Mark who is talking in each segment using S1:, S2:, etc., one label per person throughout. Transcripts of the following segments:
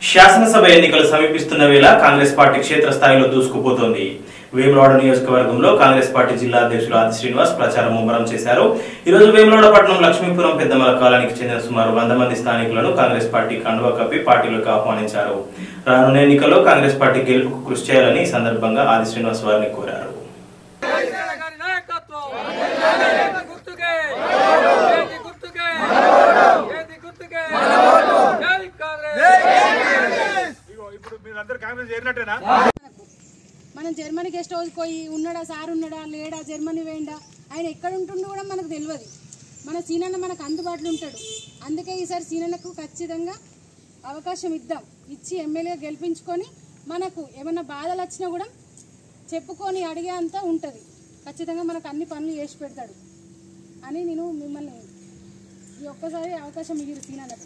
S1: శాసనసభ ఎన్నికలు సమీపిస్తున్న వేళ కాంగ్రెస్ పార్టీ క్షేత్రస్థాయిలో దూసుకుపోతోంది వేములవాడ నియోజకవర్గంలో కాంగ్రెస్ పార్టీ జిల్లా అధ్యక్షులు ఆది శ్రీనివాస్ ప్రచారం ముమ్మరం చేశారు ఈ రోజు వేములవాడ పట్టణం లక్ష్మీపురం పెద్దమల కాలానికి చెందిన సుమారు వంద మంది స్థానికులను కాంగ్రెస్ పార్టీ కండువా కప్పి పార్టీలోకి ఆహ్వానించారు రానున్న ఎన్నికల్లో కాంగ్రెస్ పార్టీ గెలుపుకు కృషి చేయాలని ఈ సందర్భంగా ఆది శ్రీనివాస్ వారిని కోరారు
S2: గారి నాయకత్వం ఏది గుర్తుకే ఏది గుర్తుకే ఏది గుర్తుకే జై కాంగ్రెస్
S3: ఇగో ఇప్పుడు మీరందరూ కాంగ్రెస్ చేరినట్టేనా
S4: మనం జర్మనీ గెస్ట్ హౌస్ పోయి ఉన్నాడా సార్ ఉన్నాడా లేడా జర్మనీ వేయండా ఆయన ఎక్కడ ఉంటుండో కూడా మనకు తెలియదు మన సీనన్న మనకు అందుబాటులో ఉంటాడు అందుకే ఈసారి సీనన్నకు ఖచ్చితంగా అవకాశం ఇద్దాం ఇచ్చి ఎమ్మెల్యే గెలిపించుకొని మనకు ఏమైనా బాధలు వచ్చినా కూడా చెప్పుకొని అడిగే అంత ఉంటుంది ఖచ్చితంగా మనకు అన్ని పనులు చేసి పెడతాడు అని నేను మిమ్మల్ని ఈ ఒక్కసారి అవకాశం మిగిలి సీనన్నకు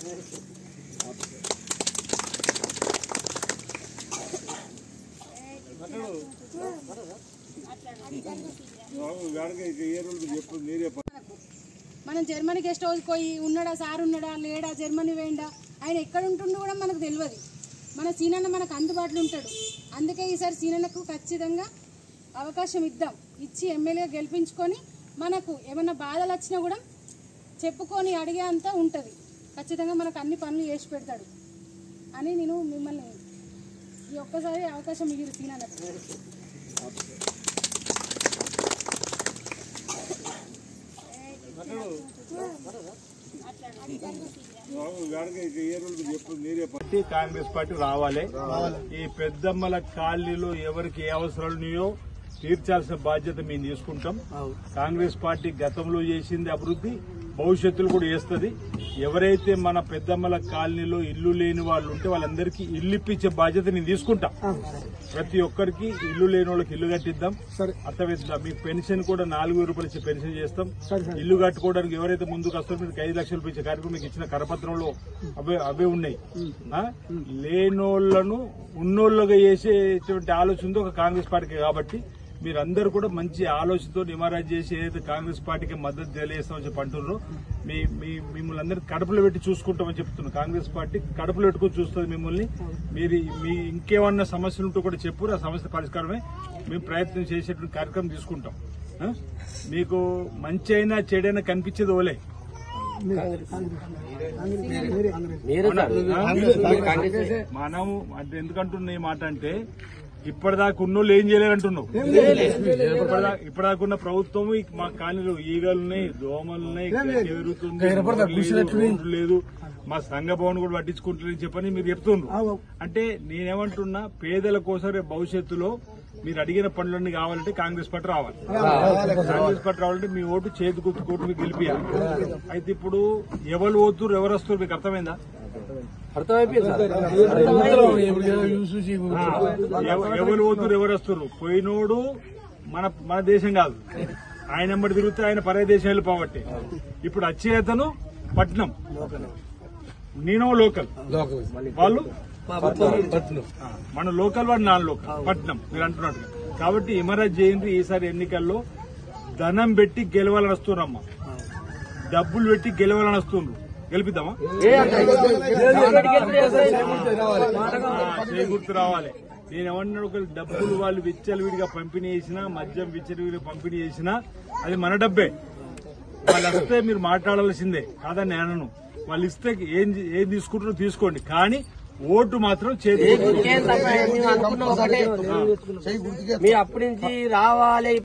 S4: మనం జర్మనీ గెస్ట్ హౌస్ పోయి ఉన్నాడా సార్ ఉన్నాడా లేడా జర్మనీ వేయండా ఆయన ఎక్కడ ఉంటుండో కూడా మనకు తెలియదు మన సీనన్న మనకు అందుబాటులో ఉంటాడు అందుకే ఈసారి సీనన్నకు ఖచ్చితంగా అవకాశం ఇద్దాం ఇచ్చి ఎమ్మెల్యే గెలిపించుకొని మనకు ఏమైనా బాధలు వచ్చినా కూడా చెప్పుకొని అడిగే అంత ఉంటుంది ఖచ్చితంగా మనకు అన్ని పనులు చేసి పెడతాడు అని నేను మిమ్మల్ని ఈ ఒక్కసారి అవకాశం మిగిలి సీనన్నకు
S3: పార్టీ కాంగ్రెస్ పార్టీ రావాలి ఈ పెద్దమ్మల కాలనీలో ఎవరికి ఏ అవసరాలు ఉన్నాయో తీర్చాల్సిన బాధ్యత మేము తీసుకుంటాం కాంగ్రెస్ పార్టీ గతంలో చేసింది అభివృద్ధి భవిష్యత్తులో కూడా చేస్తుంది ఎవరైతే మన పెద్దమ్మల కాలనీలో ఇల్లు లేని వాళ్ళు ఉంటే వాళ్ళందరికీ ఇల్లు ఇప్పించే బాధ్యత నేను తీసుకుంటా ప్రతి ఒక్కరికి ఇల్లు లేని వాళ్ళకి ఇల్లు కట్టిద్దాం అర్థమవుతుందా మీకు పెన్షన్ కూడా నాలుగు వేల రూపాయలు ఇచ్చి పెన్షన్ చేస్తాం ఇల్లు కట్టుకోవడానికి ఎవరైతే ముందుకు వస్తారో మీకు ఐదు లక్షలు ఇచ్చే కార్యక్రమం మీకు ఇచ్చిన కరపత్రంలో అవే అవే ఉన్నాయి ఆ? లేనోళ్లను ఉన్నోళ్ళుగా చేసేటువంటి ఆలోచన ఉంది ఒక కాంగ్రెస్ పార్టీకి కాబట్టి మీరందరూ కూడా మంచి ఆలోచనతో నిమారాజ్ చేసి ఏదైతే కాంగ్రెస్ పార్టీకి మద్దతు తెలియజేస్తామని చెప్పి అంటున్నారో మీ మీ మిమ్మల్ని అందరినీ కడుపులో పెట్టి చూసుకుంటామని చెప్తున్నాను కాంగ్రెస్ పార్టీ కడుపులో పెట్టుకుని చూస్తుంది మిమ్మల్ని మీరు మీ ఇంకేమన్నా సమస్యలు ఉంటూ కూడా చెప్పు ఆ సమస్య పరిష్కారమే మేము ప్రయత్నం చేసేటువంటి కార్యక్రమం తీసుకుంటాం ఆ? మీకు మంచి అయినా చెడైనా కనిపించేది ఓలే మనం అంటే ఎందుకంటున్నా ఈ మాట అంటే ఇప్పటిదాకా ఉన్నోళ్ళు ఏం చేయలేరంటున్నావు ఇప్పటిదా- ఇప్పటిదాకా ఉన్న ప్రభుత్వం ఈ మా కాలనీలో ఈగలున్నాయి దోమలున్నాయి ఎదురుతుంది రోడ్డు లేదు మా సంఘ భవన్ కూడా పట్టించుకుంటలేదని చెప్పని మీరు చెప్తుండ్రు అంటే నేనేమంటున్నా పేదల కోసం రేపు భవిష్యత్తులో మీరు అడిగిన పనులన్నీ కావాలంటే కాంగ్రెస్ పార్టీ రావాలి కాంగ్రెస్ పార్టీ రావాలంటే మీ ఓటు చేతి గుర్తు కోటు మీకు గెలిపియాలి అయితే ఇప్పుడు ఎవరు పోతున్నారు ఎవరు వస్తారు మీకు అర్థమైందా ఎవ- ఎవరు పోతున్నారు ఎవరు వస్తున్నారు పోయినోడు మన మన దేశం కాదు ఆయన వెంబడి తిరిగితే ఆయన పరే దేశం వెళ్ళిపోవట్టే ఇప్పుడు వచ్చే అతను పట్నం నేను లోకల్ వాళ్ళు ఆ, మన లోకల్ వాడు నాన్ లోకల్ పట్నం మీరు అంటున్నట్టుగా కాబట్టి ఇమరాజ్ చేయండి ఈసారి ఎన్నికల్లో ధనం పెట్టి గెలవాలని వస్తున్నారమ్మా డబ్బులు పెట్టి గెలవాలని వస్తుండ్రు గెలిపిద్దామా చేకూర్తు రావాలి నేను ఏమన్నా ఒక డబ్బులు వాళ్ళు విచ్చలవిడిగా పంపిణీ చేసినా మద్యం విచ్చలవిడిగా పంపిణీ చేసినా అది మన డబ్బే వాళ్ళు వస్తే మీరు మాట్లాడాల్సిందే కాదని నేను అనను వాళ్ళు ఇస్తే ఏం ఏం తీసుకుంటారో తీసుకోండి కానీ ఓటు మాత్రం చేతి
S5: ఏం తప్ప మేము అనుకున్నాం ఒకటే మీరు అప్పటి నుంచి రావాలి